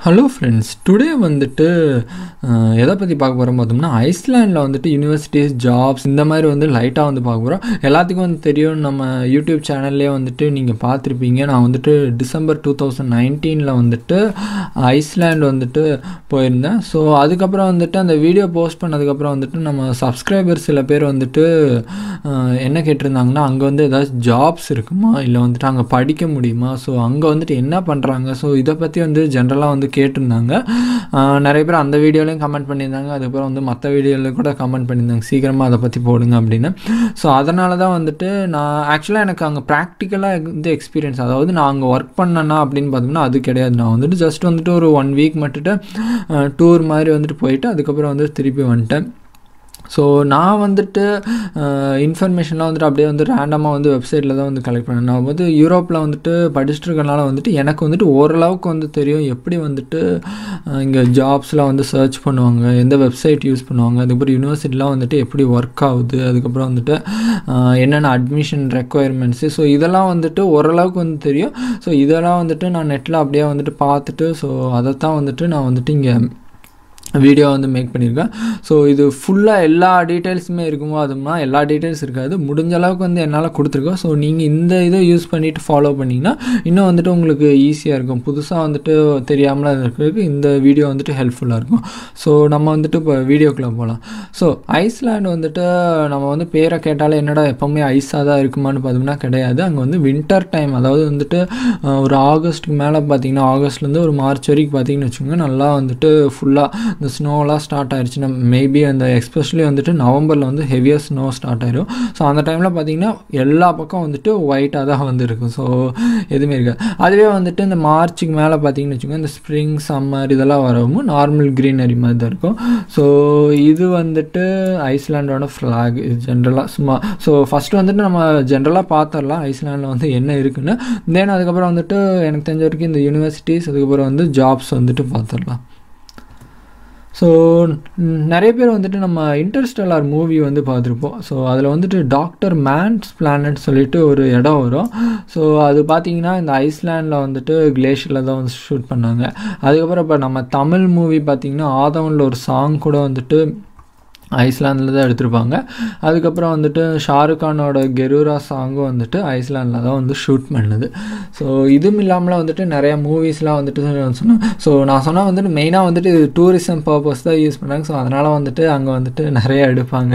hello friends today வந்துட்டு அஹ், எதை பற்றி பார்க்க போகிறோம் பார்த்தோம்னா ஐஸ்லாண்டில் வந்துட்டு யூனிவர்சிட்டிஸ் ஜாப்ஸ் இந்த மாதிரி வந்து லைட்டாக வந்து பார்க்க போகிறோம் எல்லாத்துக்கும் வந்து தெரியும் நம்ம யூடியூப் சேனல்லே வந்துட்டு நீங்கள் பார்த்துருப்பீங்க நான் வந்துட்டு டிசம்பர் டூ தௌசண்ட் நைன்டீனில் வந்துட்டு ஐஸ்லாண்ட் வந்துட்டு போயிருந்தேன் ஸோ அதுக்கப்புறம் வந்துட்டு அந்த வீடியோ போஸ்ட் பண்ணதுக்கப்புறம் வந்துட்டு நம்ம சப்ஸ்கிரைபர் சில பேர் வந்துட்டு அஹ், என்ன கேட்டிருந்தாங்கன்னா அங்கே வந்து ஏதாச்சும் ஜாப்ஸ் இருக்குமா இல்லை வந்துட்டு அங்கே படிக்க முடியுமா ஸோ அங்கே வந்துட்டு என்ன பண்ணுறாங்க ஸோ இதை பற்றி வந்து ஜென்ரலாக வந்து கேட்டிருந்தாங்க அஹ், நிறைய பேர் அந்த வீடியோலையும் கமெண்ட் பண்ணியிருந்தாங்க அதுக்கப்புறம் வந்து மற்ற வீடியோவில் கூட கமெண்ட் பண்ணியிருந்தாங்க சீக்கிரமாக அதை பற்றி போடுங்க அப்படின்னு ஸோ அதனால தான் வந்துட்டு நான் ஆக்சுவலாக எனக்கு அங்கே ப்ராக்டிக்கலாக வந்து எக்ஸ்பீரியன்ஸ் அதாவது நான் அங்கே ஒர்க் பண்ணேன்னா அப்படின்னு பார்த்தோம்னா அது கிடையாது நான் வந்துட்டு ஜஸ்ட் வந்துட்டு ஒரு ஒன் வீக் மட்டுட்டு டூர் மாதிரி வந்துட்டு போயிட்டு அதுக்கப்புறம் வந்து திருப்பி வந்துட்டேன் ஸோ நான் வந்துட்டு இன்ஃபர்மேஷன்லாம் வந்துட்டு அப்படியே வந்து ரேண்டமாக வந்து வெப்சைட்டில் தான் வந்து கலெக்ட் பண்ணேன் நான் வந்து யூரோப்பில் வந்துட்டு படிச்சுட்டு இருக்கனால வந்துட்டு எனக்கு வந்துட்டு ஓரளவுக்கு வந்து தெரியும் எப்படி வந்துட்டு இங்கே ஜாப்ஸ்லாம் வந்து சர்ச் பண்ணுவாங்க எந்த வெப்சைட் யூஸ் பண்ணுவாங்க அதுக்கப்புறம் யூனிவர்சிட்டிலாம் வந்துட்டு எப்படி ஒர்க் ஆகுது அதுக்கப்புறம் வந்துட்டு அஹ், என்னென்ன அட்மிஷன் ரெக்குவயர்மெண்ட்ஸு ஸோ இதெல்லாம் வந்துட்டு ஓரளவுக்கு வந்து தெரியும் ஸோ இதெல்லாம் வந்துட்டு நான் நெட்டில் அப்படியே வந்துட்டு பார்த்துட்டு ஸோ அதைத்தான் வந்துட்டு நான் வந்துட்டு இங்கே வீடியோ வந்து மேக் பண்ணியிருக்கேன் ஸோ இது ஃபுல்லாக எல்லா டீட்டெயில்ஸுமே இருக்குமோ அதுமா எல்லா டீட்டெயில்ஸ் இருக்காது முடிஞ்ச அளவுக்கு வந்து என்னால் கொடுத்துருக்கோம் ஸோ நீங்கள் இந்த இதை யூஸ் பண்ணிவிட்டு ஃபாலோ பண்ணிங்கன்னா இன்னும் வந்துட்டு உங்களுக்கு ஈஸியாக இருக்கும் புதுசாக வந்துட்டு தெரியாமல் இருக்கிறதுக்கு இந்த வீடியோ வந்துட்டு ஹெல்ப்ஃபுல்லாக இருக்கும் ஸோ நம்ம வந்துட்டு இப்போ வீடியோக்குள்ளே போகலாம் ஸோ ஐஸ்லாண்ட் வந்துட்டு நம்ம வந்து பேரை கேட்டாலே என்னடா எப்போவுமே ஐஸாக தான் இருக்குமான்னு பார்த்தோம்னா கிடையாது அங்கே வந்து வின்டர் டைம் அதாவது வந்துட்டு அஹ், ஒரு ஆகஸ்ட்டுக்கு மேலே பார்த்தீங்கன்னா ஆகஸ்ட்லேருந்து ஒரு மார்ச் வரைக்கும் பார்த்தீங்கன்னு வச்சுக்கோங்க நல்லா வந்துட்டு ஃபுல்லாக இந்த ஸ்னோலாம் ஸ்டார்ட் ஆயிடுச்சுன்னா மேபி அந்த எஸ்பெஷலி வந்துட்டு நவம்பரில் வந்து ஹெவியாக ஸ்னோ ஸ்டார்ட் ஆயிரும் ஸோ அந்த டைமில் பார்த்தீங்கன்னா எல்லா பக்கம் வந்துட்டு ஒயிட்டாக தான் வந்து இருக்கும் ஸோ எதுவுமே இருக்காது அதுவே வந்துட்டு இந்த மார்ச்சுக்கு மேலே பார்த்தீங்கன்னு வச்சுக்கோங்க இந்த ஸ்ப்ரிங் சம்மர் இதெல்லாம் வரவும் நார்மல் க்ரீனரி மாதிரி தான் இருக்கும் ஸோ இது வந்துட்டு ஐஸ்லாண்டோட ஃப்ளாக் இது ஜென்ரலாக சும்மா ஸோ ஃபஸ்ட்டு வந்துட்டு நம்ம ஜென்ரலாக பார்த்துடலாம் ஐஸ்லாண்டில் வந்து என்ன இருக்குன்னு தென் அதுக்கப்புறம் வந்துட்டு எனக்கு தெரிஞ்ச வரைக்கும் இந்த யூனிவர்சிட்டிஸ் அதுக்கப்புறம் வந்து ஜாப்ஸ் வந்துட்டு பார்த்துடலாம் ஸோ நிறைய பேர் வந்துட்டு நம்ம இன்டர்ஸ்டெல்லார் மூவி வந்து பார்த்துருப்போம் ஸோ அதில் வந்துட்டு டாக்டர் மேன்ஸ் பிளானட் சொல்லிட்டு ஒரு இடம் வரும் ஸோ அது பார்த்தீங்கன்னா இந்த ஐஸ்லாண்டில் வந்துட்டு கிளேஷியரில் தான் வந்து ஷூட் பண்ணாங்க அதுக்கப்புறம் இப்போ நம்ம தமிழ் மூவி பார்த்தீங்கன்னா ஆதவனில் ஒரு சாங் கூட வந்துட்டு ஐஸ்லாண்டில் தான் எடுத்திருப்பாங்க அதுக்கப்புறம் வந்துட்டு ஷாருக் கானோட கெரூரா சாங்கும் வந்துட்டு ஐஸ்லாண்டில் தான் வந்து ஷூட் பண்ணுது ஸோ இதுவும் இல்லாமல் வந்துட்டு நிறைய மூவிஸ்லாம் வந்துட்டு சொன்னேன் ஸோ நான் சொன்னால் வந்துட்டு மெயினாக வந்துட்டு இது டூரிசம் பர்பஸ் தான் யூஸ் பண்ணாங்க ஸோ அதனால் வந்துட்டு அங்கே வந்துட்டு நிறைய எடுப்பாங்க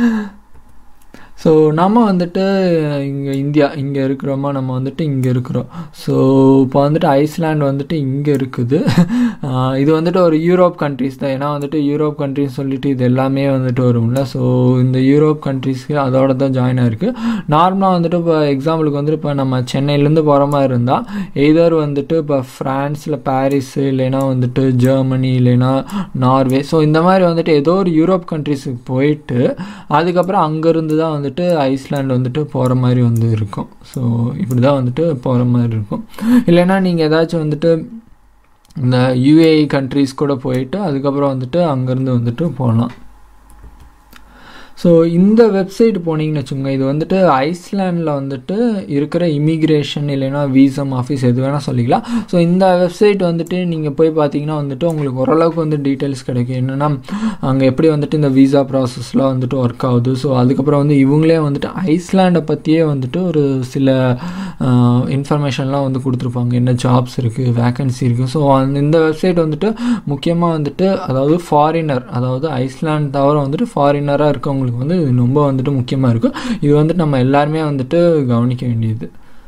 ஸோ நம்ம வந்துட்டு இங்கே இந்தியா இங்கே இருக்கிறோமா நம்ம வந்துட்டு இங்கே இருக்கிறோம் ஸோ இப்போ வந்துட்டு ஐஸ்லாண்ட் வந்துட்டு இங்கே இருக்குது ஆஹ் இது வந்துட்டு ஒரு யூரோப் கண்ட்ரிஸ் தான் ஏன்னா வந்துட்டு யூரோப் கண்ட்ரிஸ் சொல்லிட்டு இது எல்லாமே வந்துட்டு வரும்ல ஸோ இந்த யூரோப் கண்ட்ரிஸ்க்கு அதோட தான் ஜாயின் ஆயிருக்கு நார்மலாக வந்துட்டு இப்போ எக்ஸாம்பிளுக்கு வந்துட்டு இப்போ நம்ம சென்னையிலேருந்து போகிற மாதிரி இருந்தால் எய்தர் வந்துட்டு இப்போ ஃப்ரான்ஸில் பாரிஸ் இல்லைன்னா வந்துட்டு ஜெர்மனி இல்லைன்னா நார்வே ஸோ இந்த மாதிரி வந்துட்டு ஏதோ ஒரு யூரோப் கண்ட்ரிஸுக்கு போயிட்டு அதுக்கப்புறம் அங்கேருந்து தான் வந்துட்டு ஐஸ்லாண்ட் வந்துட்டு போகிற மாதிரி வந்து இருக்கும் ஸோ இப்படி தான் வந்துட்டு போகிற மாதிரி இருக்கும் இல்லைன்னா நீங்கள் ஏதாச்சும் வந்துட்டு இந்த யூஏஇ கண்ட்ரிஸ் கூட போயிட்டு அதுக்கப்புறம் வந்துட்டு அங்கேருந்து வந்துட்டு போகலாம் ஸோ இந்த வெப்சைட் போனீங்கன்னு வச்சுக்கோங்க இது வந்துட்டு ஐஸ்லாண்டில் வந்துட்டு இருக்கிற இமிக்ரேஷன் இல்லைன்னா வீசம் ஆஃபீஸ் எது வேணால் சொல்லிக்கலாம் ஸோ இந்த வெப்சைட் வந்துட்டு நீங்கள் போய் பார்த்தீங்கன்னா வந்துட்டு உங்களுக்கு ஓரளவுக்கு வந்து டீட்டெயில்ஸ் கிடைக்கும் என்னென்னா அங்கே எப்படி வந்துட்டு இந்த வீசா ப்ராசஸ்லாம் வந்துட்டு ஒர்க் ஆகுது ஸோ அதுக்கப்புறம் வந்து இவங்களே வந்துட்டு ஐஸ்லாண்டை பற்றியே வந்துட்டு ஒரு சில இன்ஃபர்மேஷன்லாம் வந்து கொடுத்துருப்பாங்க என்ன ஜாப்ஸ் இருக்குது வேக்கன்சி இருக்குது ஸோ அந்த இந்த வெப்சைட் வந்துட்டு முக்கியமாக வந்துட்டு அதாவது ஃபாரினர் அதாவது ஐஸ்லாண்ட் தவிர வந்துட்டு ஃபாரினராக இருக்கவங்களுக்கு வந்து இது ரொம்ப வந்துட்டு முக்கியமாக இருக்கும் இது வந்துட்டு நம்ம எல்லாருமே வந்துட்டு கவனிக்க வேண்டியது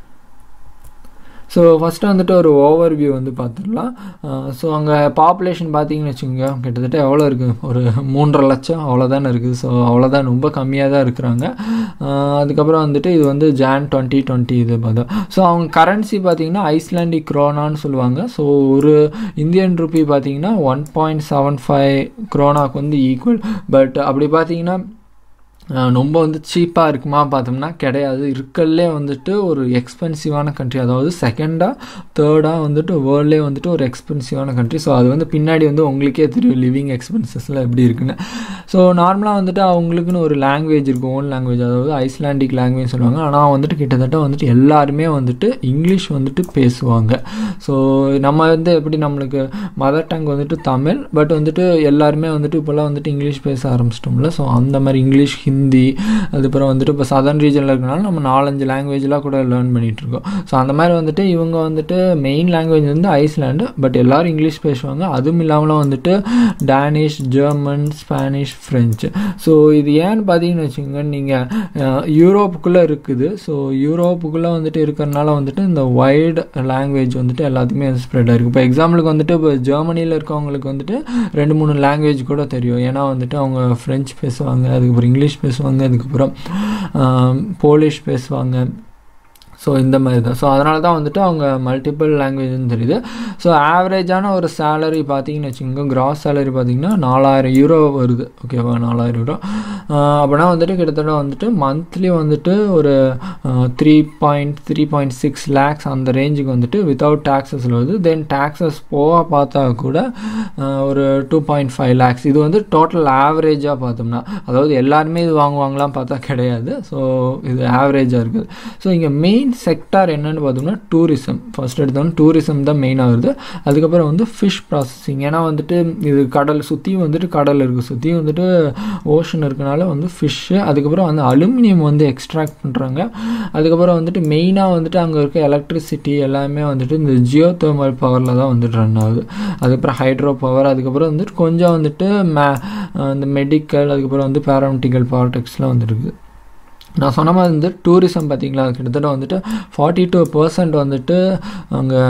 ஸோ ஃபஸ்ட்டு வந்துட்டு ஒரு ஓவர் வியூ வந்து பார்த்துடலாம் ஸோ அங்கே பாப்புலேஷன் பார்த்தீங்கன்னு வச்சுக்கோங்க கிட்டத்தட்ட எவ்வளோ இருக்குது ஒரு மூன்றரை லட்சம் அவ்வளோதானே இருக்குது ஸோ அவ்வளோதான் ரொம்ப கம்மியாக தான் இருக்கிறாங்க ஆஹ் அதுக்கப்புறம் வந்துட்டு இது வந்து ஜான் டுவெண்ட்டி டுவெண்ட்டி இது பார்த்தோம் ஸோ அவங்க கரன்சி பார்த்தீங்கன்னா ஐஸ்லாண்டிக் க்ரோனான்னு சொல்லுவாங்க ஸோ ஒரு இந்தியன் ருபி பார்த்தீங்கன்னா ஒன் பாயிண்ட் செவன் ஃபைவ் க்ரோனாக்கு வந்து ஈக்குவல் பட் அப்படி பார்த்தீங்கன்னா அஹ் ரொம்ப வந்து சீப்பாக இருக்குமா பார்த்தோம்னா கிடையாது இருக்கல்லே வந்துட்டு ஒரு எக்ஸ்பென்சிவான கண்ட்ரி அதாவது செகண்டாக தேர்டாக வந்துட்டு வேர்ல்ட்லே வந்துட்டு ஒரு எக்ஸ்பென்சிவான கண்ட்ரி ஸோ அது வந்து பின்னாடி வந்து உங்களுக்கே தெரியும் லிவிங் எக்ஸ்பென்சஸ்லாம் எப்படி இருக்குன்னு ஸோ நார்மலாக வந்துட்டு அவங்களுக்குன்னு ஒரு லாங்குவேஜ் இருக்கும் ஓன் லாங்குவேஜ் அதாவது ஐஸ்லாண்டிக் லாங்குவேஜ் சொல்லுவாங்க ஆனால் வந்துட்டு கிட்டத்தட்ட வந்துட்டு எல்லாருமே வந்துட்டு இங்கிலீஷ் வந்துட்டு பேசுவாங்க ஸோ நம்ம வந்து எப்படி நம்மளுக்கு மதர் டங் வந்துட்டு தமிழ் பட் வந்துட்டு எல்லாருமே வந்துட்டு இப்போல்லாம் வந்துட்டு இங்கிலீஷ் பேச ஆரம்பிச்சிட்டோம்ல ஸோ அந்த மாதிரி இங்கிலீஷ் ஹிந்தி அதுக்கப்புறம் வந்துட்டு இப்போ சதர்ன் ரீஜனில் இருக்கனால நம்ம நாலஞ்சு லாங்குவேஜ்லாம் கூட லேர்ன் பண்ணிகிட்டு இருக்கோம் ஸோ அந்த மாதிரி வந்துட்டு இவங்க வந்துட்டு மெயின் லாங்குவேஜ் வந்து ஐஸ்லாண்டு பட் எல்லோரும் இங்கிலீஷ் பேசுவாங்க அதுவும் இல்லாமலும் வந்துட்டு Danish German Spanish French so இது ஏன்னு பார்த்தீங்கன்னு வச்சுக்கோங்க நீங்கள் யூரோப்புக்குள்ளே இருக்குது ஸோ யூரோப்புக்குள்ளே வந்துட்டு இருக்கிறனால வந்துட்டு இந்த வைடு லாங்குவேஜ் வந்துட்டு எல்லாத்துக்குமே ஸ்ப்ரெட் ஆகிருக்கு இப்போ எக்ஸாம்பிளுக்கு வந்துட்டு இப்போ ஜெர்மனியில் இருக்கவங்களுக்கு வந்துட்டு ரெண்டு மூணு லாங்குவேஜ் கூட தெரியும் ஏன்னா வந்துட்டு அவங்க ஃப்ரெஞ்ச் பேசுவாங்க அதுக்கப்புறம் இங்கிலீஷ் பேசுவாங்க அதுக்கப்புறம் போலிஷ் பேசுவாங்க ஸோ இந்த மாதிரி தான் ஸோ அதனால தான் வந்துட்டு அவங்க மல்டிபிள் லாங்குவேஜ்னு தெரியுது ஸோ ஆவரேஜான ஒரு சேலரி பார்த்தீங்கன்னு வச்சுக்கோங்க கிராஸ் சேலரி பார்த்தீங்கன்னா நாலாயிரம் யூரோ வருது ஓகேவா நாலாயிரம் யூரோ அப்படின்னா வந்துட்டு கிட்டத்தட்ட வந்துட்டு மந்த்லி வந்துட்டு ஒரு three point three point six lakhs அந்த ரேஞ்சுக்கு வந்துட்டு வித்தவுட் டேக்ஸஸில் வருது தென் டேக்ஸஸ் போக பார்த்தா கூட ஒரு டூ பாயிண்ட் ஃபைவ் லேக்ஸ் இது வந்து டோட்டல் ஆவரேஜாக பார்த்தோம்னா அதாவது எல்லாருமே இது வாங்குவாங்களாம் பார்த்தா கிடையாது ஸோ இது ஆவரேஜாக இருக்குது ஸோ இங்கே மெயின் செக்டார் என்னன்னு பார்த்தோம்னா டூரிசம் ஃபர்ஸ்ட் எடுத்தோம்னா டூரிசம் தான் மெயினாக வருது அதுக்கப்புறம் வந்து ஃபிஷ் ப்ராசஸிங் ஏன்னா வந்துட்டு இது கடல் சுற்றியும் வந்துட்டு கடல் இருக்குது சுற்றியும் வந்துட்டு ஓஷன் இருக்கனால வந்து ஃபிஷ்ஷு அதுக்கப்புறம் வந்து அலுமினியம் வந்து எக்ஸ்ட்ராக்ட் பண்ணுறாங்க அதுக்கப்புறம் வந்துட்டு மெயினாக வந்துட்டு அங்கே இருக்க எலக்ட்ரிசிட்டி எல்லாமே வந்துட்டு இந்த ஜியோ தெர்மல் பவரில் தான் வந்துட்டு ரன் ஆகுது அதுக்கப்புறம் ஹைட்ரோ பவர் அதுக்கப்புறம் வந்துட்டு கொஞ்சம் வந்துட்டு மே இந்த மெடிக்கல் அதுக்கப்புறம் வந்து பேராமெட்டிக்கல் பாலிடிக்ஸ்லாம் வந்துருக்கு நான் சொன்ன மாதிரி வந்து டூரிசம் பார்த்தீங்களா கிட்டத்தட்ட வந்துட்டு ஃபார்ட்டி டூ பர்சன்ட் வந்துட்டு அங்கே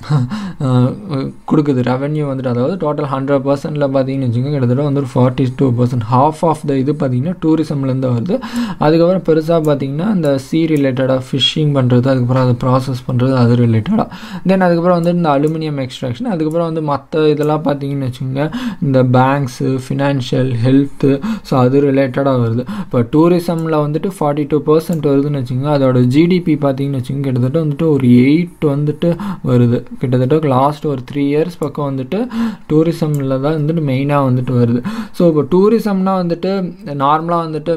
கொடுக்குது ரெவன்யூ வந்துட்டு அதாவது டோட்டல் ஹண்ட்ரட் பர்சன்டில் பார்த்தீங்கன்னு வச்சுக்கோங்க கிட்டத்தட்ட வந்து ஒரு forty two percent half of the இது பார்த்தீங்கன்னா டூரிசம்லேருந்து வருது அதுக்கப்புறம் பெருசாக பார்த்தீங்கன்னா இந்த சி ரிலேட்டடாக ஃபிஷ்ஷிங் பண்ணுறது அதுக்கப்புறம் அதை ப்ராசஸ் பண்ணுறது அது ரிலேட்டடாக தென் அதுக்கப்புறம் வந்து இந்த அலுமினியம் எக்ஸ்ட்ராக்ஷன் அதுக்கப்புறம் வந்து மற்ற இதெல்லாம் பார்த்தீங்கன்னு வச்சுக்கோங்க இந்த பேங்க்ஸு ஃபினான்ஷியல் ஹெல்த்து ஸோ அது ரிலேட்டடாக வருது இப்போ டூரிசமில் வந்துட்டு ஃபார்ட்டி டூ பர்சன்ட் வருதுன்னு வச்சுக்கோங்க அதோட ஜிடிபி பார்த்தீங்கன்னு வச்சுக்கோங்க கிட்டத்தட்ட வந்துட்டு ஒரு எயிட் வந்துட்டு வருது கிட்டத்தட்ட லாஸ்ட் ஒரு த்ரீ இயர்ஸ் பக்கம் வந்துட்டு டூரிசமில் தான் வந்துட்டு மெயினாக வந்துட்டு வருது ஸோ இப்போ டூரிசம்னா வந்துட்டு நார்மலாக வந்துட்டு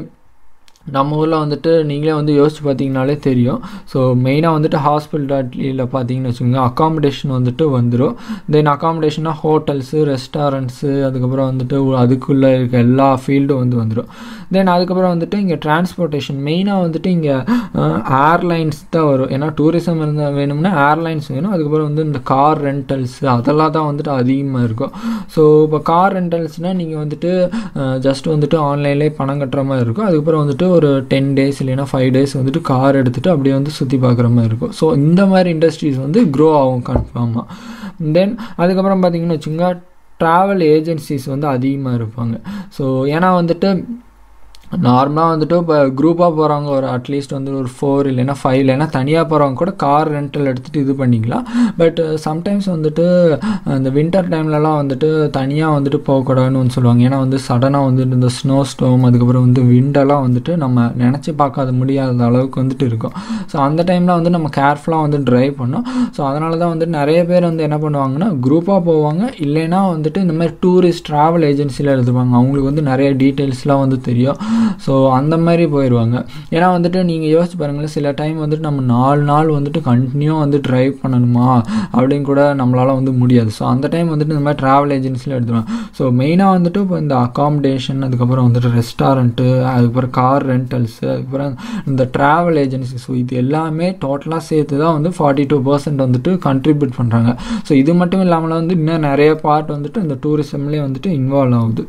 நம்ம ஊரில் வந்துட்டு நீங்களே வந்து யோசிச்சு பார்த்தீங்கனாலே தெரியும் ஸோ மெயினாக வந்துட்டு ஹாஸ்பிட்டாலிட்டியில் பார்த்தீங்கன்னு வச்சுக்கோங்க அக்காமடேஷன் வந்துட்டு வந்துடும் தென் அக்காமடேஷனாக ஹோட்டல்ஸு ரெஸ்டாரண்ட்ஸு அதுக்கப்புறம் வந்துட்டு அதுக்குள்ளே இருக்க எல்லா ஃபீல்டும் வந்து வந்துடும் தென் அதுக்கப்புறம் வந்துட்டு இங்கே டிரான்ஸ்போர்ட்டேஷன் மெயினாக வந்துட்டு இங்கே ஏர்லைன்ஸ் தான் வரும் ஏன்னா டூரிசம் இருந்தால் வேணும்னா ஏர்லைன்ஸ் வேணும் அதுக்கப்புறம் வந்து இந்த கார் ரெண்டல்ஸ் அதெல்லாம் தான் வந்துட்டு அதிகமாக இருக்கும் ஸோ இப்போ கார் ரெண்டல்ஸ்னால் நீங்கள் வந்துட்டு ஜஸ்ட் வந்துட்டு ஆன்லைன்லேயே பணம் கட்டுற மாதிரி இருக்கும் அதுக்கப்புறம் வந்துட்டு ஒரு டென் டேஸ் இல்லைன்னா ஃபைவ் டேஸ் வந்துட்டு கார் எடுத்துகிட்டு அப்படியே வந்து சுற்றி பார்க்குற மாதிரி இருக்கும் ஸோ இந்த மாதிரி இண்டஸ்ட்ரீஸ் வந்து க்ரோ ஆகும் கன்ஃபார்மாக தென் அதுக்கப்புறம் பார்த்தீங்கன்னு வச்சுங்க ட்ராவல் ஏஜென்சிஸ் வந்து அதிகமாக இருப்பாங்க ஸோ ஏன்னா வந்துட்டு நார்மலாக வந்துட்டு இப்போ குரூப்பாக போகிறவங்க ஒரு அட்லீஸ்ட் வந்து ஒரு ஃபோர் இல்லைன்னா ஃபைவ் இல்லைன்னா தனியாக போகிறவங்க கூட கார் ரெண்டல் எடுத்துகிட்டு இது பண்ணிக்கலாம் பட் சம்டைம்ஸ் வந்துட்டு அந்த வின்டர் டைம்லலாம் வந்துட்டு தனியாக வந்துட்டு போகக்கூடாதுன்னு வந்து சொல்லுவாங்க ஏன்னா வந்து சடனாக வந்துட்டு இந்த ஸ்னோ ஸ்டோம் அதுக்கப்புறம் வந்து விண்டெல்லாம் வந்துட்டு நம்ம நினச்சி பார்க்காத முடியாத அளவுக்கு வந்துட்டு இருக்கும் ஸோ அந்த டைமில் வந்து நம்ம கேர்ஃபுல்லாக வந்து ட்ரைவ் பண்ணோம் ஸோ அதனால தான் வந்துட்டு நிறைய பேர் வந்து என்ன பண்ணுவாங்கன்னா குரூப்பாக போவாங்க இல்லைன்னா வந்துட்டு இந்த மாதிரி டூரிஸ்ட் ட்ராவல் ஏஜென்சியில் எடுத்துப்பாங்க அவங்களுக்கு வந்து நிறைய டீட்டெயில்ஸ்லாம் வந்து தெரியும் ஸோ அந்த மாதிரி போயிடுவாங்க ஏன்னா வந்துட்டு நீங்கள் யோசிச்சு பாருங்களேன் சில டைம் வந்துட்டு நம்ம நாலு நாள் வந்துட்டு கண்டினியூ வந்து ட்ரைவ் பண்ணணுமா அப்படின்னு கூட நம்மளால் வந்து முடியாது ஸோ அந்த டைம் வந்துட்டு இந்த மாதிரி ட்ராவல் ஏஜென்சியில் எடுத்துருவாங்க ஸோ மெயினாக வந்துட்டு இப்போ இந்த அகாமடேஷன் அதுக்கப்புறம் வந்துட்டு ரெஸ்டாரண்ட்டு அதுக்கப்புறம் கார் ரெண்டல்ஸு அதுக்கப்புறம் இந்த ட்ராவல் ஏஜென்சி ஸோ இது எல்லாமே டோட்டலாக சேர்த்து தான் வந்து ஃபார்ட்டி டூ பர்சன்ட் வந்துட்டு கண்ட்ரிபியூட் பண்ணுறாங்க ஸோ இது மட்டும் இல்லாமல் வந்து இன்னும் நிறைய பார்ட் வந்துட்டு இந்த டூரிசம்லேயே வந்துட்டு இன்வால்வ் ஆகுது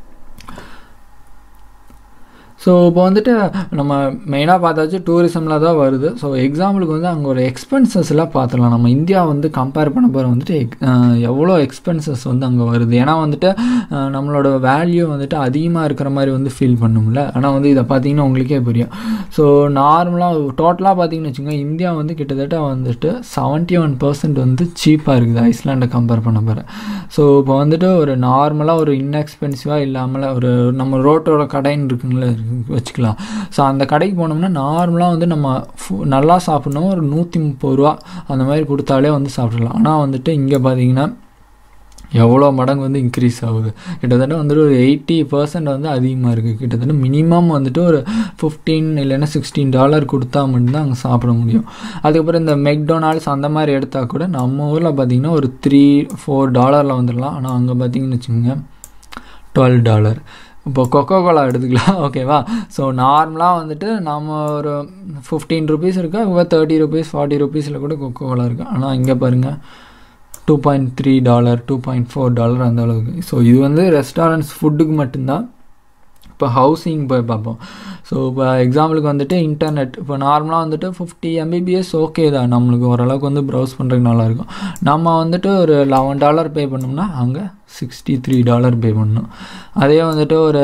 ஸோ இப்போ வந்துட்டு நம்ம மெயினாக பார்த்தாச்சு டூரிசமில் தான் வருது ஸோ எக்ஸாம்பிளுக்கு வந்து அங்கே ஒரு எக்ஸ்பென்சஸ்லாம் பார்த்துலாம் நம்ம இந்தியா வந்து கம்பேர் பண்ண போகிற வந்துட்டு எவ்வளோ எக்ஸ்பென்சஸ் வந்து அங்கே வருது ஏன்னா வந்துட்டு நம்மளோட வேல்யூ வந்துட்டு அதிகமாக இருக்கிற மாதிரி வந்து ஃபீல் பண்ணும்ல ஆனால் வந்து இதை பார்த்தீங்கன்னா உங்களுக்கே புரியும் ஸோ நார்மலாக டோட்டலாக பார்த்தீங்கன்னு வச்சுக்கோங்க இந்தியா வந்து கிட்டத்தட்ட வந்துட்டு செவன்ட்டி ஒன் பர்சன்ட் வந்து சீப்பாக இருக்குது ஐஸ்லாண்டை கம்பேர் பண்ண போகிறேன் ஸோ இப்போ வந்துட்டு ஒரு நார்மலாக ஒரு இன்எக்ஸ்பென்சிவாக இல்லாமல் ஒரு நம்ம ரோட்டோட கடைன்னு இருக்குங்களா இருக்குங்க வச்சுக்கலாம் ஸோ அந்த கடைக்கு போனோம்னா நார்மலாக வந்து நம்ம ஃபு- நல்லா சாப்பிட்ணும் ஒரு நூற்றி முப்பது ரூபா அந்த மாதிரி கொடுத்தாலே வந்து சாப்பிடலாம் ஆனால் வந்துட்டு இங்கே பார்த்தீங்கன்னா எவ்வளோ மடங்கு வந்து இன்க்ரீஸ் ஆகுது கிட்டத்தட்ட வந்துட்டு ஒரு எயிட்டி பர்சன்ட் வந்து அதிகமாக இருக்குது கிட்டத்தட்ட மினிமம் வந்துட்டு ஒரு ஃபிஃப்டீன் இல்லைன்னா சிக்ஸ்டீன் டாலர் கொடுத்தா மட்டும்தான் அங்கே சாப்பிட முடியும் அதுக்கப்புறம் இந்த மெக்டொனால்ட்ஸ் அந்த மாதிரி எடுத்தால் கூட நம்ம ஊரில் பார்த்தீங்கன்னா ஒரு த்ரீ ஃபோர் டாலரில் வந்துடலாம் ஆனால் அங்கே பார்த்தீங்கன்னு வச்சுக்கோங்க டுவெல் டாலர் இப்போ கொக்கோ கோலா எடுத்துக்கலாம் ஓகேவா ஸோ நார்மலாக வந்துட்டு நம்ம ஒரு ஃபிஃப்டீன் ருபீஸ் இருக்கா இப்போ தேர்ட்டி ருபீஸ் ஃபார்ட்டி ருபீஸில் கூட கொக்கோ கோலா இருக்குது ஆனால் இங்கே பாருங்கள் two point three dollar two point four dollar அந்த அளவுக்கு ஸோ இது வந்து ரெஸ்டாரண்ட்ஸ் ஃபுட்டுக்கு மட்டும்தான் இப்போ ஹவுசிங் போய் பார்ப்போம் ஸோ இப்போ எக்ஸாம்பிளுக்கு வந்துட்டு இன்டர்நெட் இப்போ நார்மலாக வந்துட்டு ஃபிஃப்டி எம்பிபிஎஸ் ஓகே தான் நம்மளுக்கு ஓரளவுக்கு வந்து ப்ரௌஸ் பண்ணுறதுக்கு நல்லாயிருக்கும் நம்ம வந்துட்டு ஒரு லெவன் டாலர் பே பண்ணோம்னா அங்கே சிக்ஸ்டி த்ரீ டாலர் பே பண்ணணும் அதே வந்துட்டு ஒரு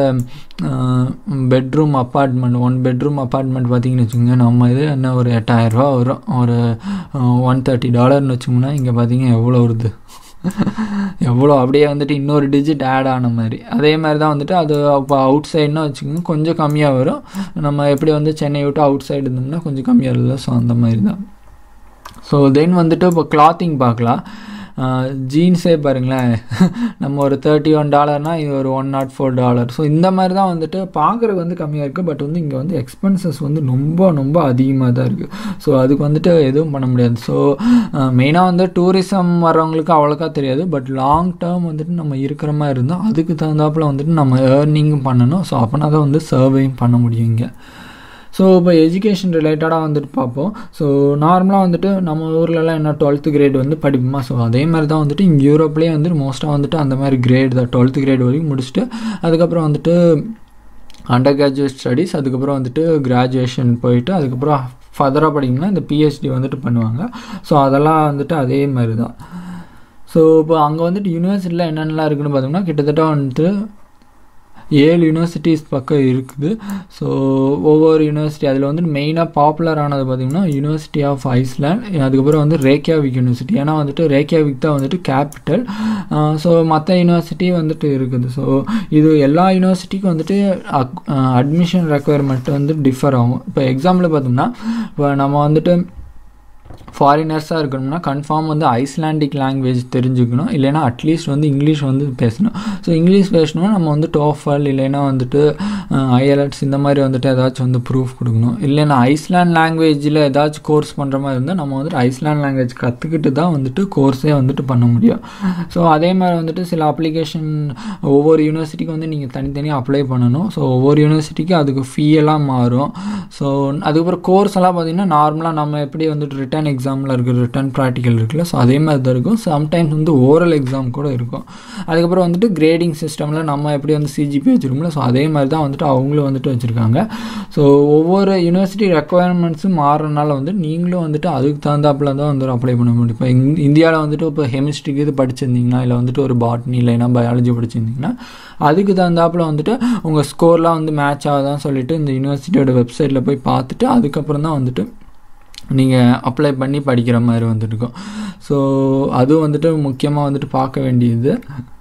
bedroom apartment one bedroom apartment பார்த்தீங்கன்னு வச்சுக்கோங்க நம்ம இது என்ன ஒரு எட்டாயிரரூபா வரும் ஒரு ஒன் தேர்ட்டி டாலர்னு வச்சோம்னா இங்கே பார்த்தீங்க எவ்வளோ வருது எவ்வளோ அப்படியே வந்துட்டு இன்னொரு டிஜிட் ஆட் ஆன மாதிரி அதே மாதிரி தான் வந்துட்டு அது இப்போ அவுட் சைடுனா வச்சுக்கோங்க கொஞ்சம் கம்மியாக வரும் நம்ம எப்படி வந்து சென்னை விட்டு அவுட் சைடு இருந்தோம்னா கொஞ்சம் கம்மியாக இல்லை ஸோ அந்த மாதிரி தான் ஸோ தென் வந்துட்டு இப்போ கிளாத்திங் பார்க்கலாம் ஜீன்ஸே பாருங்களேன் நம்ம ஒரு தேர்ட்டி ஒன் டாலர்னால் இது ஒரு one nought four dollar so இந்த மாதிரி தான் வந்துட்டு பார்க்குறதுக்கு வந்து கம்மியாக இருக்குது பட் வந்து இங்கே வந்து எக்ஸ்பென்சஸ் வந்து ரொம்ப ரொம்ப அதிகமாக தான் இருக்குது ஸோ அதுக்கு வந்துட்டு எதுவும் பண்ண முடியாது ஸோ மெயினாக வந்து டூரிசம் வர்றவங்களுக்கு அவ்வளோக்கா தெரியாது பட் லாங் டேர்ம் வந்துட்டு நம்ம இருக்கிற மாதிரி இருந்தால் அதுக்கு தகுந்தாப்புல வந்துட்டு நம்ம ஏர்னிங்கும் பண்ணணும் ஸோ அப்போனா தான் வந்து சர்வையும் பண்ண முடியும் இங்கே ஸோ இப்போ எஜுகேஷன் ரிலேட்டடாக வந்துட்டு பார்ப்போம் ஸோ நார்மலாக வந்துட்டு நம்ம ஊர்லலாம் என்ன டுவெல்த்து கிரேட் வந்து படிப்போமா ஸோ அதே மாதிரி தான் வந்துட்டு இங்கே யூரோப்லேயே வந்துட்டு மோஸ்ட்டாக வந்துட்டு அந்த மாதிரி கிரேட் தான் டுவெல்த்து கிரேட் வரைக்கும் முடிச்சுட்டு அதுக்கப்புறம் வந்துட்டு அண்டர் கிராஜுவேட் ஸ்டடீஸ் அதுக்கப்புறம் வந்துட்டு கிராஜுவேஷன் போயிட்டு அதுக்கப்புறம் ஃபர்தராக படிக்கணும்னா இந்த பிஹெச்டி வந்துட்டு பண்ணுவாங்க ஸோ அதெல்லாம் வந்துட்டு அதே மாதிரி தான் ஸோ இப்போ அங்கே வந்துட்டு யூனிவர்சிட்டியில் என்னென்னலாம் இருக்குன்னு பார்த்தோம்னா கிட்டத்தட்ட வந்துட்டு ஏழு யூனிவர்சிட்டிஸ் பக்கம் இருக்குது ஸோ ஒவ்வொரு யூனிவர்சிட்டி அதில் வந்து மெயினாக பாப்புலர் ஆனது பார்த்திங்கன்னா யூனிவர்சிட்டி ஆஃப் ஐஸ்லேண்ட் அதுக்கப்புறம் வந்து ரேக்கியாவிக் யூனிவர்சிட்டி ஏன்னா வந்துட்டு ரேக்கியாவிக் தான் வந்துட்டு கேபிட்டல் ஸோ மற்ற யூனிவர்சிட்டி வந்துட்டு இருக்குது ஸோ இது எல்லா யூனிவர்சிட்டிக்கும் வந்துட்டு அட்மிஷன் ரெக்குயர்மெண்ட் வந்து டிஃபர் ஆகும் இப்போ எக்ஸாம்பிள் பார்த்தோம்னா இப்போ நம்ம வந்துட்டு ஃபாரினர்ஸாக இருக்கணும்னா கன்ஃபார்ம் வந்து ஐஸ்லாண்டிக் லாங்குவேஜ் தெரிஞ்சுக்கணும் இல்லைனா அட்லீஸ்ட் வந்து இங்கிலீஷ் வந்து பேசணும் ஸோ இங்கிலீஷ் பேசணும்னா நம்ம வந்து டோஃபல் இல்லைனா வந்துட்டு ஐஎல்எட்ஸ் இந்த மாதிரி வந்துட்டு ஏதாச்சும் வந்து ப்ரூஃப் கொடுக்கணும் இல்லைனா ஐஸ்லாண்ட் லாங்குவேஜில் ஏதாச்சும் கோர்ஸ் பண்ணுற மாதிரி இருந்தால் நம்ம வந்துட்டு ஐஸ்லாண்ட் லாங்குவேஜ் கற்றுக்கிட்டு தான் வந்துட்டு கோர்ஸே வந்துட்டு பண்ண முடியும் ஸோ அதே மாதிரி வந்துட்டு சில அப்ளிகேஷன் ஒவ்வொரு யூனிவர்சிட்டிக்கு வந்து நீங்கள் தனித்தனியாக அப்ளை பண்ணணும் ஸோ ஒவ்வொரு யூனிவர்சிட்டிக்கும் அதுக்கு ஃபீ எல்லாம் மாறும் ஸோ அதுக்கப்புறம் கோர்ஸ் எல்லாம் பார்த்திங்கன்னா நார்மலாக நம்ம எப்படி வந்துட்டு ரிட்டன் எக்ஸாமில் இருக்கிற ரிட்டன் ப்ராக்டிக்கல் இருக்குல்ல ஸோ அதே மாதிரி தான் இருக்கும் சம்டைம்ஸ் வந்து ஓரல் எக்ஸாம் கூட இருக்கும் அதுக்கப்புறம் வந்துட்டு கிரேடிங் சிஸ்டமில் நம்ம எப்படி வந்து சிஜிபி வச்சுருக்கோம்ல ஸோ அதே மாதிரி தான் வந்துட்டு அவங்களும் வந்துட்டு வச்சுருக்காங்க ஸோ ஒவ்வொரு யூனிவர்சிட்டி ரெக்குவயர்மெண்ட்ஸும் மாறுறதுனால வந்து நீங்களும் வந்துட்டு அதுக்கு தகுந்தாப்புல தான் வந்து அப்ளை பண்ண முடியும் இப்போ இந்தியாவில் வந்துட்டு இப்போ கெமிஸ்ட்ரிக்கு இது படிச்சிருந்தீங்கன்னா இல்லை வந்துட்டு ஒரு பாட்னி இல்லைனா பயாலஜி படிச்சிருந்தீங்கன்னா அதுக்கு தகுந்தாப்புல வந்துட்டு உங்கள் ஸ்கோர்லாம் வந்து மேட்ச் ஆகுதான்னு சொல்லிட்டு இந்த யூனிவர்சிட்டியோட வெப்சைட்டில் போய் பார்த்துட்டு அதுக்கப்புறம் தான் வந்துட்டு நீங்கள் அப்ளை பண்ணி படிக்கிற மாதிரி வந்துருக்கும் ஸோ அதுவும் வந்துட்டு முக்கியமாக வந்துட்டு பார்க்க வேண்டியது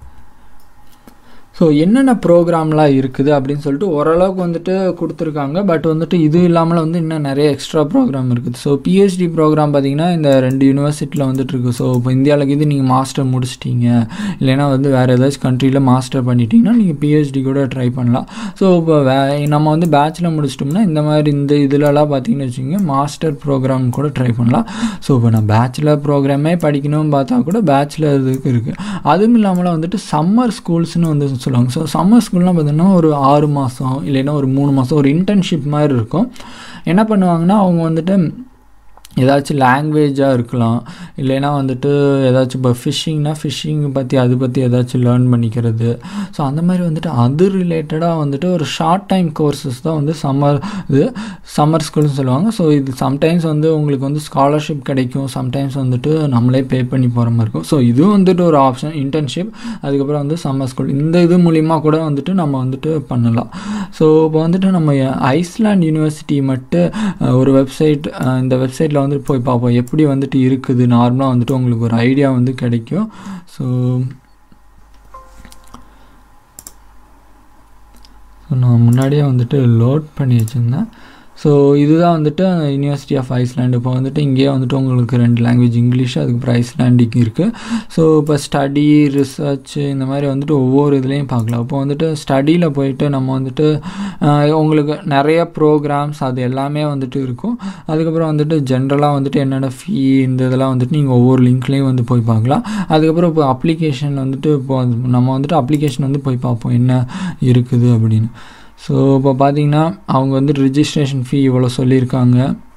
ஸோ என்னென்ன ப்ரோக்ராம்லாம் இருக்குது அப்படின்னு சொல்லிட்டு ஓரளவுக்கு வந்துட்டு கொடுத்துருக்காங்க பட் வந்துட்டு இது இல்லாமல் வந்து இன்னும் நிறைய எக்ஸ்ட்ரா ப்ரோக்ராம் இருக்குது ஸோ பிஹெச்டி ப்ரோக்ராம் பார்த்தீங்கன்னா இந்த ரெண்டு யூனிவர்சிட்டியில் வந்துட்டு இருக்குது ஸோ இப்போ இந்தியாவில் இது நீங்கள் மாஸ்டர் முடிச்சிட்டீங்க இல்லைனா வந்து வேறு ஏதாச்சும் கண்ட்ரியில் மாஸ்டர் பண்ணிட்டீங்கன்னா நீங்கள் பிஹெச்டி கூட ட்ரை பண்ணலாம் ஸோ இப்போ வே நம்ம வந்து பேச்சுலர் முடிச்சிட்டோம்னா இந்த மாதிரி இந்த இதிலலாம் பார்த்தீங்கன்னு வச்சுக்கோங்க மாஸ்டர் ப்ரோக்ராம் கூட ட்ரை பண்ணலாம் ஸோ இப்போ நான் பேச்சுலர் ப்ரோக்ராமே படிக்கணும்னு பார்த்தா கூட பேச்சுலர் இதுக்கு இருக்குது அதுவும் இல்லாமல் வந்துட்டு சம்மர் ஸ்கூல்ஸ்னு வந்து சொல்லுவாங்க ஸோ சம்மர் ஸ்கூல்லாம் பார்த்தீங்கன்னா ஒரு ஆறு மாதம் இல்லைன்னா ஒரு மூணு மாதம் ஒரு இன்டர்ன்ஷிப் மாதிரி இருக்கும் என்ன பண்ணுவாங்கன்னா அவங்க வந்துட்டு ஏதாச்சும் லாங்குவேஜாக இருக்கலாம் இல்லைனா வந்துட்டு ஏதாச்சும் இப்போ ஃபிஷ்ஷிங்னா ஃபிஷ்ஷிங் பற்றி அது பற்றி ஏதாச்சும் லேர்ன் பண்ணிக்கிறது ஸோ அந்த மாதிரி வந்துட்டு அது ரிலேட்டடாக வந்துட்டு ஒரு ஷார்ட் டைம் கோர்சஸ் தான் வந்து சம்மர் இது சம்மர் ஸ்கூல்னு சொல்லுவாங்க ஸோ இது சம்டைம்ஸ் வந்து உங்களுக்கு வந்து ஸ்காலர்ஷிப் கிடைக்கும் சம்டைம்ஸ் வந்துட்டு நம்மளே பே பண்ணி போகிற மாதிரி இருக்கும் ஸோ இதுவும் வந்துட்டு ஒரு ஆப்ஷன் இன்டர்ன்ஷிப் அதுக்கப்புறம் வந்து சம்மர் ஸ்கூல் இந்த இது மூலிமா கூட வந்துட்டு நம்ம வந்துட்டு பண்ணலாம் ஸோ இப்போ வந்துட்டு நம்ம ஐஸ்லாண்ட் யூனிவர்சிட்டி மட்டும் ஒரு வெப்சைட் இந்த வெப்சைட்டில் வந்து போய் பார்ப்போம் எப்படி வந்துட்டு இருக்குது நார்மலாக வந்துட்டு உங்களுக்கு ஒரு ஐடியா வந்து கிடைக்கும் ஸோ நான் முன்னாடியே வந்துட்டு லோட் பண்ணி வச்சுருந்தேன் ஸோ இதுதான் வந்துட்டு யூனிவர்சிட்டி ஆஃப் ஐஸ்லாண்டு இப்போ வந்துட்டு இங்கேயே வந்துட்டு உங்களுக்கு ரெண்டு லாங்குவேஜ் இங்கிலீஷ் அதுக்கப்புறம் ஐஸ்லாண்டிக் இருக்குது ஸோ இப்போ ஸ்டடி ரிசர்ச் இந்த மாதிரி வந்துட்டு ஒவ்வொரு இதுலேயும் பார்க்கலாம் இப்போ வந்துட்டு ஸ்டடியில் போயிட்டு நம்ம வந்துட்டு ஆஹ், உங்களுக்கு நிறைய ப்ரோக்ராம்ஸ் அது எல்லாமே வந்துட்டு இருக்கும் அதுக்கப்புறம் வந்துட்டு ஜென்ரலாக வந்துட்டு என்னென்ன ஃபீ இந்த இதெல்லாம் வந்துட்டு நீங்கள் ஒவ்வொரு லிங்க்லேயும் வந்து போய் பார்க்கலாம் அதுக்கப்புறம் இப்போ அப்ளிகேஷன் வந்துட்டு இப்போ நம்ம வந்துட்டு அப்ளிகேஷன் வந்து போய் பார்ப்போம் என்ன இருக்குது அப்படின்னு ஸோ இப்போ பார்த்தீங்கன்னா அவங்க வந்து ரிஜிஸ்ட்ரேஷன் ஃபீ இவ்வளோ சொல்லியிருக்காங்க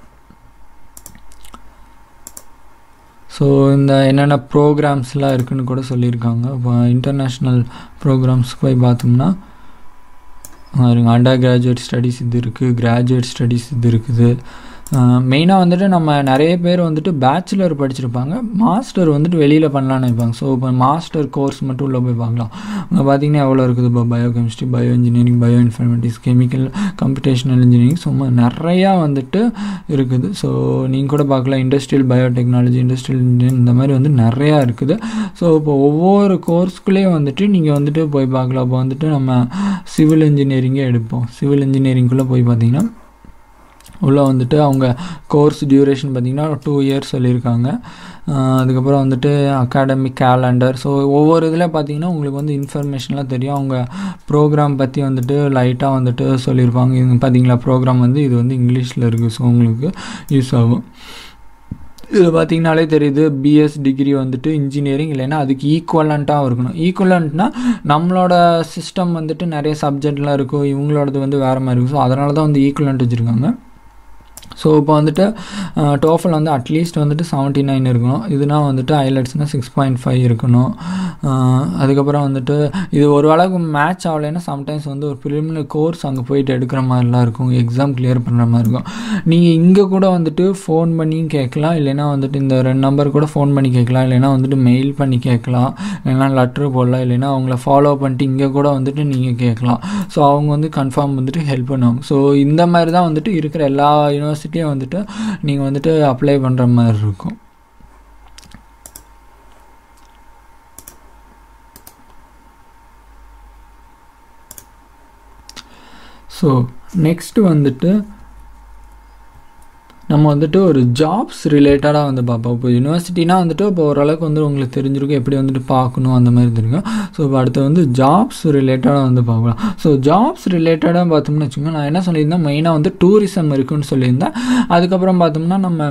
ஸோ இந்த என்னென்ன ப்ரோக்ராம்ஸ்லாம் இருக்குன்னு கூட சொல்லியிருக்காங்க இப்போ இன்டர்நேஷ்னல் ப்ரோக்ராம்ஸ்க்கு போய் பார்த்தோம்னா அண்டர் கிராஜுவேட் ஸ்டடீஸ் இது இருக்குது கிராஜுவேட் ஸ்டடீஸ் இது இருக்குது மெயினாக வந்துட்டு நம்ம நிறைய பேர் வந்துட்டு பேச்சுலர் படிச்சிருப்பாங்க மாஸ்டர் வந்துட்டு வெளியில் பண்ணலான்னு நினைப்பாங்க ஸோ இப்போ மாஸ்டர் கோர்ஸ் மட்டும் உள்ள போய் பார்க்கலாம் அங்கே பார்த்தீங்கன்னா எவ்வளோ இருக்குது இப்போ biochemistry bioengineering bioinformatics chemical computational engineering சும்மா நிறையா வந்துட்டு இருக்குது ஸோ நீங்கள் கூட பார்க்கலாம் இண்டஸ்ட்ரியல் பயோடெக்னாலஜி இண்டஸ்ட்ரியல் இன்ஜினியரிங் இந்த மாதிரி வந்து நிறையா இருக்குது ஸோ இப்போ ஒவ்வொரு கோர்ஸ்க்குள்ளேயும் வந்துட்டு நீங்கள் வந்துட்டு போய் பார்க்கலாம் இப்போ வந்துட்டு நம்ம சிவில் இன்ஜினியரிங்கே எடுப்போம் சிவில் இன்ஜினியரிங்குள்ளே போய் பார்த்தீங்கன்னா உள்ளே வந்துட்டு அவங்க கோர்ஸ் டியூரேஷன் பார்த்திங்கன்னா டூ இயர்ஸ் சொல்லியிருக்காங்க ஆஹ் அதுக்கப்புறம் வந்துட்டு அகாடமிக் கேலண்டர் ஸோ ஒவ்வொரு இதில் பார்த்தீங்கன்னா உங்களுக்கு வந்து இன்ஃபர்மேஷன்லாம் தெரியும் அவங்க ப்ரோக்ராம் பற்றி வந்துட்டு லைட்டாக வந்துட்டு சொல்லியிருப்பாங்க இது பார்த்தீங்களா ப்ரோக்ராம் வந்து இது வந்து இங்கிலீஷில் இருக்குது ஸோ உங்களுக்கு யூஸ் ஆகும் இதில் பார்த்தீங்கனாலே தெரியுது பிஎஸ் டிகிரி வந்துட்டு இன்ஜினியரிங் இல்லைன்னா அதுக்கு ஈக்குவலண்ட்டாக இருக்கணும் ஈக்குவலண்ட்னா நம்மளோட சிஸ்டம் வந்துட்டு நிறைய சப்ஜெக்ட்லாம் இருக்கும் இவங்களோடது வந்து வேறு மாதிரி இருக்கும் ஸோ அதனால தான் வந்து ஈக்குவலண்ட் வச்சுருக்காங்க ஸோ இப்போ வந்துட்டு டோஃபல் வந்து அட்லீஸ்ட் வந்துட்டு செவன்ட்டி நைன் இருக்கணும் இதுனா வந்துட்டு ஐலட்ஸ்னால் சிக்ஸ் பாயிண்ட் ஃபைவ் இருக்கணும் அஹ் அதுக்கப்புறம் வந்துட்டு இது ஒரு வேளைக்கு மேட்ச் ஆகலைன்னா சம்டைம்ஸ் வந்து ஒரு ப்ரிலிமினரி கோர்ஸ் அங்கே போயிட்டு எடுக்கிற மாதிரிலாம் இருக்கும் எக்ஸாம் கிளியர் பண்ணுற மாதிரி இருக்கும் நீங்கள் இங்கே கூட வந்துட்டு ஃபோன் பண்ணியும் கேட்கலாம் இல்லைன்னா வந்துட்டு இந்த ரெண்டு நம்பர் கூட ஃபோன் பண்ணி கேட்கலாம் இல்லைன்னா வந்துட்டு மெயில் பண்ணி கேட்கலாம் இல்லைன்னா லெட்ரு போடலாம் இல்லைன்னா அவங்கள ஃபாலோ பண்ணிட்டு இங்கே கூட வந்துட்டு நீங்கள் கேட்கலாம் ஸோ அவங்க வந்து கன்ஃபார்ம் வந்துட்டு ஹெல்ப் பண்ணுவாங்க ஸோ இந்த மாதிரி தான் வந்துட்டு இருக்கிற எல்லா யூனிவர்சிட்டியும் வந்துட்டு நீங்கள் வந்துட்டு அப்ளை பண்ணுற மாதிரி இருக்கும் ஸோ நெக்ஸ்ட்டு வந்துட்டு நம்ம வந்துட்டு ஒரு ஜாப்ஸ் ரிலேட்டடாக வந்து பார்ப்போம் இப்போ யூனிவர்சிட்டினா வந்துட்டு இப்போ ஓரளவுக்கு வந்து உங்களுக்கு தெரிஞ்சிருக்கும் எப்படி வந்துட்டு பார்க்கணும் அந்த மாதிரி தெரியும் ஸோ இப்போ அடுத்து வந்து ஜாப்ஸ் ரிலேட்டடாக வந்து பார்க்கலாம் ஸோ ஜாப்ஸ் ரிலேட்டடாக பார்த்தோம்னு வச்சுக்கோங்க நான் என்ன சொல்லியிருந்தேன் மெயினாக வந்து டூரிசம் இருக்குன்னு சொல்லியிருந்தேன் அதுக்கப்புறம் பார்த்தோம்னா நம்ம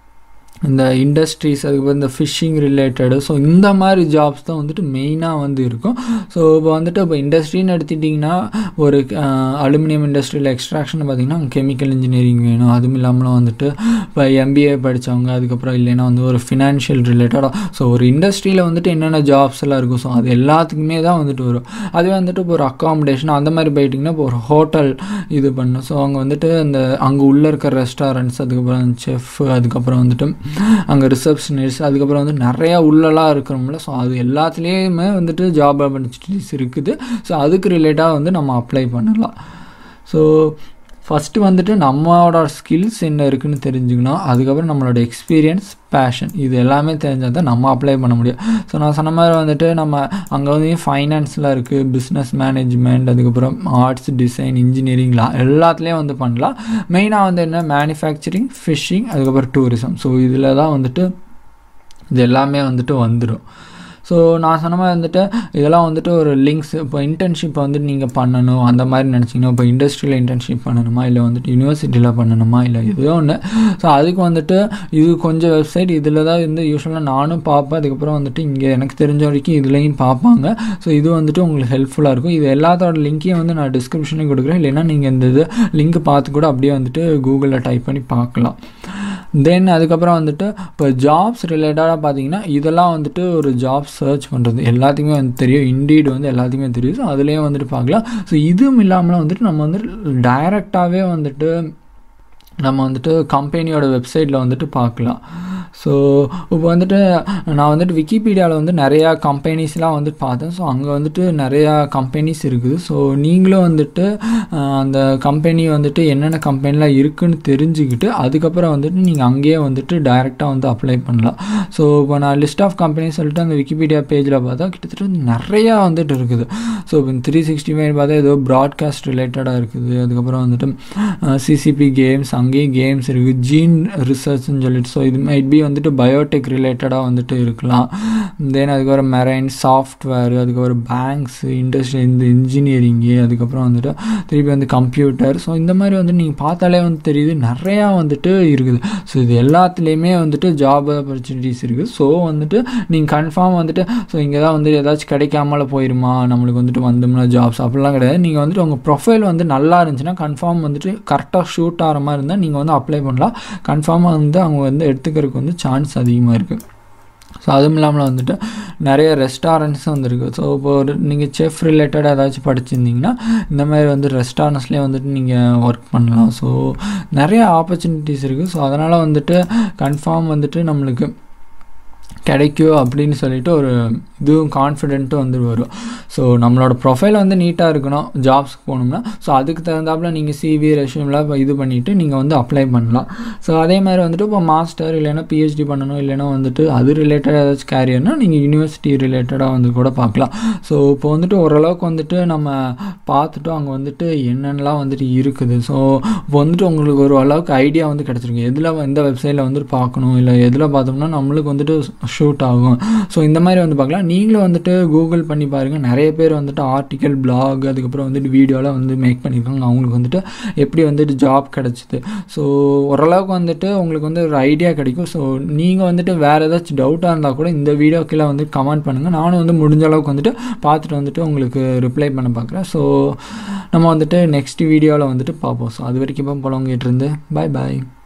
இந்த இண்டஸ்ட்ரீஸ் அதுக்கப்புறம் இந்த ஃபிஷ்ஷிங் ரிலேட்டடு ஸோ இந்த மாதிரி ஜாப்ஸ் தான் வந்துட்டு மெயினாக வந்து இருக்கும் ஸோ இப்போ வந்துட்டு இப்போ இண்டஸ்ட்ரின்னு எடுத்துட்டிங்கன்னா ஒரு அலுமினியம் இண்டஸ்ட்ரியில் எக்ஸ்ட்ராக்ஷன் பார்த்திங்கன்னா கெமிக்கல் இன்ஜினியரிங் வேணும் அதுவும் இல்லாமலும் வந்துட்டு இப்போ எம்பிஏ படித்தவங்க அதுக்கப்புறம் இல்லைன்னா வந்து ஒரு ஃபினான்ஷியல் ரிலேட்டடாக ஸோ ஒரு இண்டஸ்ட்ரியில் வந்துட்டு என்னென்ன ஜாப்ஸ் எல்லாம் இருக்கும் ஸோ அது எல்லாத்துக்குமே தான் வந்துட்டு வரும் அதுவே வந்துட்டு இப்போ ஒரு அக்காமடேஷன் அந்த மாதிரி போயிட்டிங்கன்னா இப்போ ஒரு ஹோட்டல் இது பண்ணும் ஸோ அவங்க வந்துட்டு அந்த அங்கே உள்ளே இருக்க ரெஸ்டாரண்ட்ஸ் அதுக்கப்புறம் செஃப் அதுக்கப்புறம் வந்துட்டு அங்கே ரிசப்ஷனிஸ்ட் அதுக்கப்புறம் வந்து நிறையா உள்ளலாம் இருக்கிறோம்ல ஸோ அது எல்லாத்துலேயுமே வந்துட்டு ஜாப் ஆப்பர்ச்சுனிட்டிஸ் இருக்குது ஸோ அதுக்கு ரிலேட்டாக வந்து நம்ம அப்ளை பண்ணலாம் ஸோ ஃபஸ்ட்டு வந்துட்டு நம்மளோட ஸ்கில்ஸ் என்ன இருக்குன்னு தெரிஞ்சுக்கணும் அதுக்கப்புறம் நம்மளோட எக்ஸ்பீரியன்ஸ் பேஷன் இது எல்லாமே தெரிஞ்சால் தான் நம்ம அப்ளை பண்ண முடியும் ஸோ நான் சொன்ன மாதிரி வந்துட்டு நம்ம அங்கே வந்து ஃபைனான்ஸ்லாம் இருக்குது பிஸ்னஸ் மேனேஜ்மெண்ட் அதுக்கப்புறம் ஆர்ட்ஸ் டிசைன் இன்ஜினியரிங்லாம் எல்லாத்துலேயும் வந்து பண்ணலாம் மெயினாக வந்து என்ன மேனுஃபேக்சரிங் ஃபிஷ்ஷிங் அதுக்கப்புறம் டூரிசம் ஸோ இதில் தான் வந்துட்டு இது எல்லாமே வந்துட்டு வந்துடும் ஸோ நான் சொன்ன மாதிரி வந்துட்டு இதெல்லாம் வந்துட்டு ஒரு லிங்க்ஸ் இப்போ இன்டர்ன்ஷிப் வந்துட்டு நீங்கள் பண்ணணும் அந்த மாதிரி நினச்சிங்கன்னா இப்போ இண்டஸ்ட்ரியில் இன்டர்ன்ஷிப் பண்ணணுமா இல்லை வந்துட்டு யூனிவர்சிட்டியில் பண்ணணுமா இல்லை எதோ ஒன்று ஸோ அதுக்கு வந்துட்டு இது கொஞ்சம் வெப்சைட் இதில் தான் வந்து யூஸ்வலாக நானும் பார்ப்பேன் அதுக்கப்புறம் வந்துட்டு இங்கே எனக்கு தெரிஞ்ச வரைக்கும் இதுலேயும் பார்ப்பாங்க ஸோ இது வந்துட்டு உங்களுக்கு ஹெல்ப்ஃபுல்லாக இருக்கும் இது எல்லாத்தோட லிங்க்கையும் வந்து நான் டிஸ்கிரிப்ஷனையும் கொடுக்குறேன் இல்லைன்னா நீங்கள் இந்த இது லிங்க் பார்த்து கூட அப்படியே வந்துட்டு கூகுளில் டைப் பண்ணி பார்க்கலாம் தென் அதுக்கப்புறம் வந்துட்டு இப்போ ஜாப்ஸ் ரிலேட்டடாக பார்த்தீங்கன்னா இதெல்லாம் வந்துட்டு ஒரு ஜாப் சர்ச் பண்ணுறது எல்லாத்துக்குமே வந்து தெரியும் இண்டீட் வந்து எல்லாத்துக்குமே தெரியும் ஸோ அதுலேயும் வந்துட்டு பார்க்கலாம் ஸோ இதுவும் இல்லாமல் வந்துட்டு நம்ம வந்துட்டு டைரெக்டாகவே வந்துட்டு நம்ம வந்துட்டு கம்பெனியோட வெப்சைட்டில் வந்துட்டு பார்க்கலாம் ஸோ இப்போ வந்துட்டு நான் வந்துட்டு விக்கிபீடியாவில் வந்து நிறையா கம்பெனிஸ்லாம் வந்து பார்த்தேன் ஸோ அங்கே வந்துட்டு நிறையா கம்பெனிஸ் இருக்குது ஸோ நீங்களும் வந்துட்டு அஹ், அந்த கம்பெனி வந்துட்டு என்னென்ன கம்பெனிலாம் இருக்குன்னு தெரிஞ்சுக்கிட்டு அதுக்கப்புறம் வந்துட்டு நீங்கள் அங்கேயே வந்துட்டு டைரெக்டாக வந்து அப்ளை பண்ணலாம் ஸோ இப்போ நான் லிஸ்ட் ஆஃப் கம்பெனி சொல்லிட்டு அந்த விக்கிபீடியா பேஜில் பார்த்தா கிட்டத்தட்ட நிறையா வந்துட்டு இருக்குது ஸோ இப்போ த்ரீ சிக்ஸ்டி ஃபைவ் பார்த்தா ஏதோ ப்ராட்காஸ்ட் ரிலேட்டடாக இருக்குது அதுக்கப்புறம் வந்துட்டு சிசிபி கேம்ஸ் அங்கேயும் கேம்ஸ் இருக்குது ஜீன் ரிசர்ச்னு சொல்லிட்டு ஸோ இது மைட் பி வந்துட்டு பயோடெக் ரிலேட்டடாக வந்துட்டு இருக்கலாம் தென் அதுக்கப்புறம் மெரைன் சாஃப்ட்வேர் அதுக்கப்புறம் பேங்க்ஸ் இண்டஸ்ட்ரி இந்த இன்ஜினியரிங்கு அதுக்கப்புறம் வந்துட்டு திருப்பி வந்து கம்ப்யூட்டர் ஸோ இந்த மாதிரி வந்து நீங்கள் பார்த்தாலே வந்து தெரியுது நிறையா வந்துட்டு இருக்குது ஸோ இது எல்லாத்துலேயுமே வந்துட்டு ஜாப் ஆப்பர்ச்சுனிட்டிஸ் இருக்குது ஸோ வந்துட்டு நீங்கள் கன்ஃபார்ம் வந்துட்டு ஸோ இங்கே தான் வந்து ஏதாச்சும் கிடைக்காமல போயிருமா நம்மளுக்கு வந்துட்டு வந்தோம்னா ஜாப்ஸ் அப்படிலாம் கிடையாது நீங்கள் வந்துட்டு உங்கள் ப்ரொஃபைல் வந்து நல்லா இருந்துச்சுன்னா கன்ஃபார்ம் வந்துட்டு கரெக்டாக ஷூட் ஆகிற மாதிரி இருந்தால் நீங்கள் வந்து அப்ளை பண்ணலாம் கன்ஃபார்மாக வந்து அவங்க வந்து எடுத்துக்கிறதுக்கு வந்து சான்ஸ் அதிகமாக இருக்குது ஸோ அதுவும் இல்லாமல் வந்துட்டு நிறைய ரெஸ்டாரண்ட்ஸும் வந்துருக்கு ஸோ இப்போ ஒரு நீங்கள் செஃப் ரிலேட்டடாக ஏதாச்சும் படிச்சிருந்தீங்கன்னா இந்த மாதிரி வந்து ரெஸ்டாரண்ட்ஸ்லேயே வந்துட்டு நீங்கள் ஒர்க் பண்ணலாம் ஸோ நிறைய ஆப்பர்ச்சுனிட்டிஸ் இருக்குது ஸோ அதனால் வந்துட்டு கன்ஃபார்ம் வந்துட்டு நம்மளுக்கு கிடைக்கும் அப்படின்னு சொல்லிட்டு ஒரு இதுவும் கான்ஃபிடென்ட்டும் வந்து வரும் ஸோ நம்மளோட ப்ரொஃபைல் வந்து நீட்டாக இருக்கணும் ஜாப்ஸ்க்கு போகணும்னா ஸோ அதுக்கு தகுந்தாப்புல நீங்கள் சிவி ரெஷ்யூம்லாம் இது பண்ணிவிட்டு நீங்கள் வந்து அப்ளை பண்ணலாம் ஸோ அதே மாதிரி வந்துட்டு இப்போ மாஸ்டர் இல்லைன்னா பிஹெச்டி பண்ணணும் இல்லைன்னா வந்துட்டு அது ரிலேட்டடாக ஏதாச்சும் கேரியர்னால் நீங்கள் யூனிவர்சிட்டி ரிலேட்டடாக வந்து கூட பார்க்கலாம் ஸோ இப்போ வந்துட்டு ஓரளவுக்கு வந்துட்டு நம்ம பார்த்துட்டோம் அங்கே வந்துட்டு என்னென்னலாம் வந்துட்டு இருக்குது ஸோ இப்போ வந்துட்டு உங்களுக்கு ஒரு அளவுக்கு ஐடியா வந்து கிடச்சிருக்கு எதில் எந்த வெப்சைட்டில் வந்துட்டு பார்க்கணும் இல்லை எதில் பார்த்தோம்னா நம்மளுக்கு வந்துட்டு ஷூட் ஆகும் ஸோ இந்த மாதிரி வந்து பார்க்கலாம் நீங்களும் வந்துட்டு கூகுள் பண்ணி பாருங்கள் நிறைய பேர் வந்துட்டு ஆர்டிக்கல் பிளாக் அதுக்கப்புறம் வந்துட்டு வீடியோலாம் வந்து மேக் பண்ணியிருக்காங்க அவங்களுக்கு வந்துட்டு எப்படி வந்துட்டு ஜாப் கிடச்சிது ஸோ ஓரளவுக்கு வந்துட்டு உங்களுக்கு வந்து ஒரு ஐடியா கிடைக்கும் ஸோ நீங்கள் வந்துட்டு வேறு ஏதாச்சும் டவுட்டாக இருந்தால் கூட இந்த வீடியோ கீழே வந்து கமெண்ட் பண்ணுங்கள் நானும் வந்து முடிஞ்ச அளவுக்கு வந்துட்டு பார்த்துட்டு வந்துட்டு உங்களுக்கு ரிப்ளை பண்ண பார்க்குறேன் ஸோ நம்ம வந்துட்டு நெக்ஸ்ட் வீடியோவில் வந்துட்டு பார்ப்போம் ஸோ அது வரைக்கும் இப்போ போலவங்கிட்டு இருந்து பாய் பாய்